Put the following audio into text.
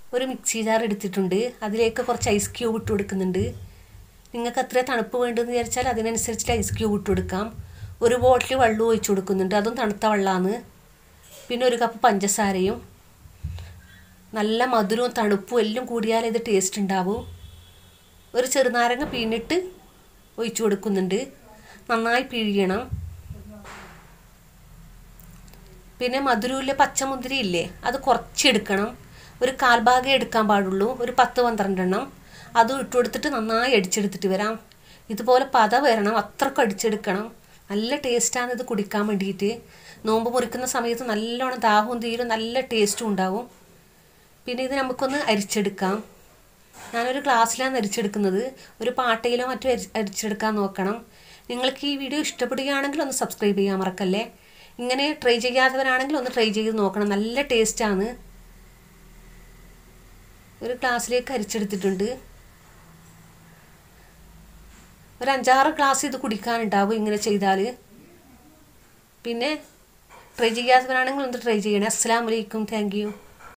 ഒരു mixie jar എടുത്തിട്ടുണ്ട് അതിലേക്ക് കുറച്ച് ഐസ് ക്യൂബ് ഇട്ട് കൊടുക്കുന്നുണ്ട് നിങ്ങൾക്ക് എത്ര തണുപ്പ് വേണ്ടതെന്ന് വിചാരിച്ചാൽ അതിനനുസരിച്ചിട്ട് ഐസ് ക്യൂബ് ഇട്ട് കൊടുക്കാം ഒരു ബോട്ടിൽ വെള്ളം ഒഴിച്ച് കൊടുക്കുന്നുണ്ട് അതും തണുത്ത വെള്ളമാണ് പിന്നെ ഒരു കപ്പ് പഞ്ചസാരയും നല്ല മധുരവും തണുപ്പും എല്ലാം കൂടിയാൽ ഇത് ടേസ്റ്റ് ഉണ്ടാവും ഒരു ചെറുനാരങ്ങ പിഴിഞ്ഞിട്ട് ഒഴിച്ചു കൊടുക്കുന്നുണ്ട് നന്നായി പിഴിയണം പിന്നെ മധുരമില്ല പച്ചമുന്തിരി ഇല്ലേ അത് കുറച്ചെടുക്കണം ഒരു കാൽഭാഗം എടുക്കാൻ പാടുള്ളൂ ഒരു പത്ത് പന്ത്രണ്ടെണ്ണം അതും ഇട്ട് കൊടുത്തിട്ട് നന്നായി അടിച്ചെടുത്തിട്ട് വരാം ഇതുപോലെ പത വരണം അത്രക്കും അടിച്ചെടുക്കണം നല്ല ടേസ്റ്റാണ് ഇത് കുടിക്കാൻ വേണ്ടിയിട്ട് നോമ്പ് മുറിക്കുന്ന സമയത്ത് നല്ലോണം ദാഹവും തീരും നല്ല ടേസ്റ്റും ഉണ്ടാവും പിന്നെ ഇത് നമുക്കൊന്ന് അരിച്ചെടുക്കാം ഞാനൊരു ഗ്ലാസ്സിലാണ് അരിച്ചെടുക്കുന്നത് ഒരു പാട്ടയിലോ മറ്റോ അരി അരിച്ചെടുക്കാൻ നോക്കണം നിങ്ങൾക്ക് ഈ വീഡിയോ ഇഷ്ടപ്പെടുകയാണെങ്കിൽ ഒന്ന് സബ്സ്ക്രൈബ് ചെയ്യാൻ മറക്കല്ലേ ഇങ്ങനെ ട്രൈ ചെയ്യാത്തവരാണെങ്കിൽ ഒന്ന് ട്രൈ ചെയ്ത് നോക്കണം നല്ല ടേസ്റ്റാണ് ഒരു ഗ്ലാസ്സിലേക്ക് അരിച്ചെടുത്തിട്ടുണ്ട് ഒരു അഞ്ചാറ് ഗ്ലാസ് ഇത് കുടിക്കാനുണ്ടാവും ഇങ്ങനെ ചെയ്താൽ പിന്നെ ട്രൈ ചെയ്യാത്തവരാണെങ്കിൽ ഒന്ന് ട്രൈ ചെയ്യണേ അസ്സാം വലൈക്കും താങ്ക് യു